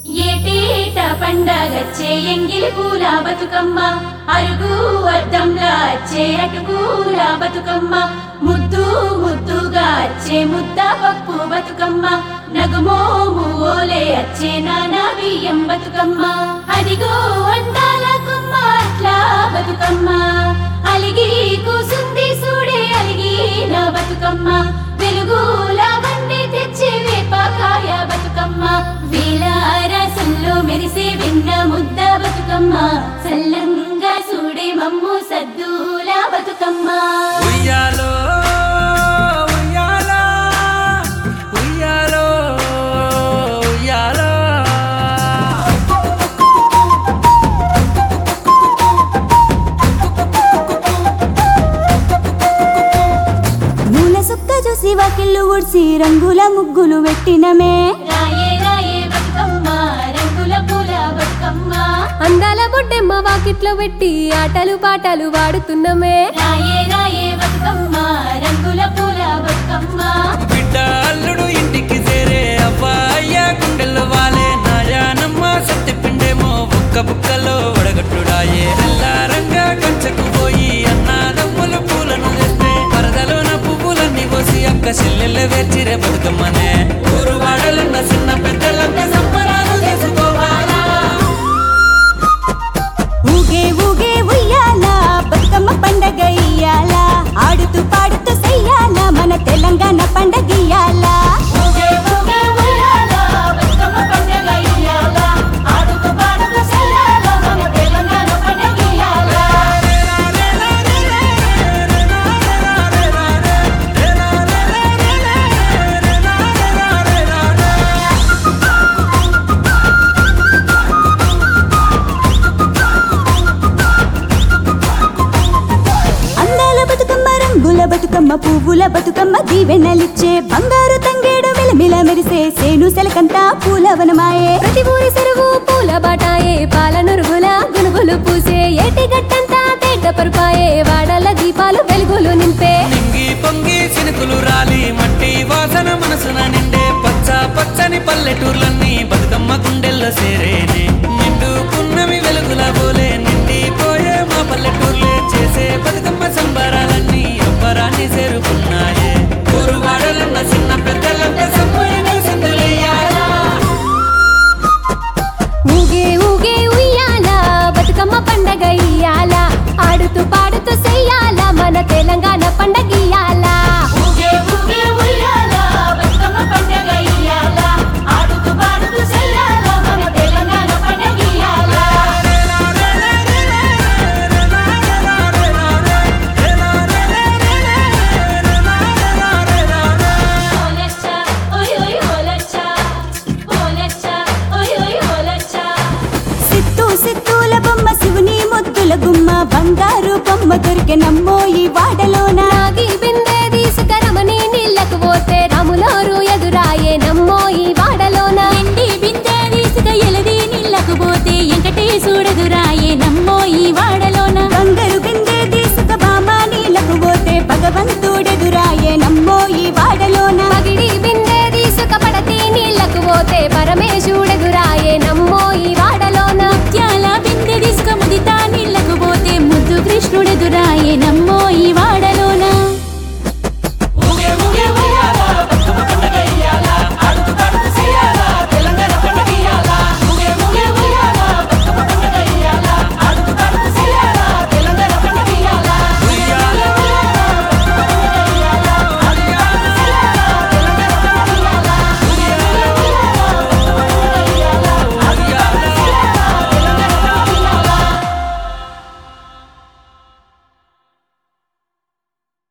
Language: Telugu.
ఏటేట పండగచ్చే ఎంగిలి పూల బతుకమ్మ అరుగు అద్దంలా వచ్చే అటుకూల బతుకమ్మ ముద్దు ముద్దుగా వచ్చే ముద్ద పప్పు బతుకమ్మ నగుమోము ఓలే వచ్చే నానా బియ్యం బతుకమ్మ అదిగో అందాల కుమ్మ అట్లా బతుకమ్మ అలిగి కూసుంది సూడే అలిగి నా బతుకమ్మ వెలుగుల బండి తెచ్చి వేపకాయ బతుకమ్మ వీలారసంలో మెరిసే వెన్న ముద్ద బతుకమ్మ సల్లంగా సూడే మమ్ము సద్దుల బతుకమ్మ ఉయ్యాలో ఉయ్యాలో ఉయ్యాలో ఉయ్యాలో మూల సుక్క చూసి వాకిళ్ళు ఊడ్చి రంగుల ముగ్గులు పెట్టినమే రాయే రాయే బతుకమ్మ రంగుల పూల బతుకమ్మ అందాల బొడ్డెమ్మ వాకిట్లో పెట్టి ఆటలు పాటలు వాడుతున్నమే రాయే రాయే బతుకమ్మ రంగుల పూల బతుకమ్మ బిడ్డ అల్లుడు ఇంటికి చేరే అబ్బాయ్య గుండెల్లో వాలే నాయానమ్మ సత్తి పిండేమో ఒక్క బుక్కలో వడగట్టుడాయే అల్లారంగా కంచకు పోయి అన్నాదమ్ములు పూలను తెస్తే వరదలోన పువ్వులన్నీ పోసి అక్క చెల్లెళ్ళ వేర్చిరే బతుకమ్మనే ఊరు వాడలున్న చిన్న పెద్దలంతా సంబరాలు చేసుకోవాలా ఊగే ఊగే ఉయ్యాల బతుకమ్మ పండగ ఇయ్యాల ఆడుతూ పాడుతూ చెయ్యాల మన తెలంగాణ పండగ ఇయ్యాల ఊగే ఊగే ఉయ్యాల బతుకమ్మ పండగ ఇయ్యాల ఆడుతూ పాడుతూ చెయ్యాల మన తెలంగాణ పండగ ఇయ్యాల అందాల బతుకమ్మ రంగుల బతుకమ్మ పువ్వుల బతుకమ్మ దీవెనలిచ్చే బంగారు తంగేడు మిలమిల మెరిసే సేను సెలకంతా పూలవనమాయే ప్రతి ఊరి చెరువు పూల బాటాయే పాల నురుగుల గునుగులు పూసే ఏటి గట్టంతా తేట పరుపాయే వాడల దీపాలు వెలుగులు నింపే నింగి పొంగి చినుకులు రాలి మట్టి వాసన మనసున నిండే పచ్చ పచ్చని పల్లెటూర్లన్నీ బతుకమ్మ గుండెల్లో సేరేనే నిండుకున్నవి వెలుగుల పోలే నిండిపోయే మా పల్లెటూర్లే చేసే బతుకమ్మ సంబరాలన్నీ అబ్బరాన్ని చేరుకున్నాయే ఊరు వాడలున్న చిన్న పెద్దలంతా సంపూర్ణ సింధులేయాలా ఊగే ఊగే ఉయ్యాల బతుకమ్మ పండగ ఇయ్యాల ఆడుతూ పాడుతూ చెయ్యాల మన తెలంగాణ పండగ ఇయ్యాల ఊగే ఊగే ఉయ్యాల బతుకమ్మ పండగ ఇయ్యాల ఆడుతూ పాడుతూ చెయ్యాల మన తెలంగాణ పండగ ఇయ్యాల ఓలచ్చా ఓయ్ ఓయ్ ఓలచ్చా ఓలచ్చా ఓయ్ ఓయ్ ఓలచ్చా సిత్తు సిత్తుల బొమ్మ శివుని ముద్దుల గుమ్మ బంగారు బొమ్మ దొరికెనమ్మో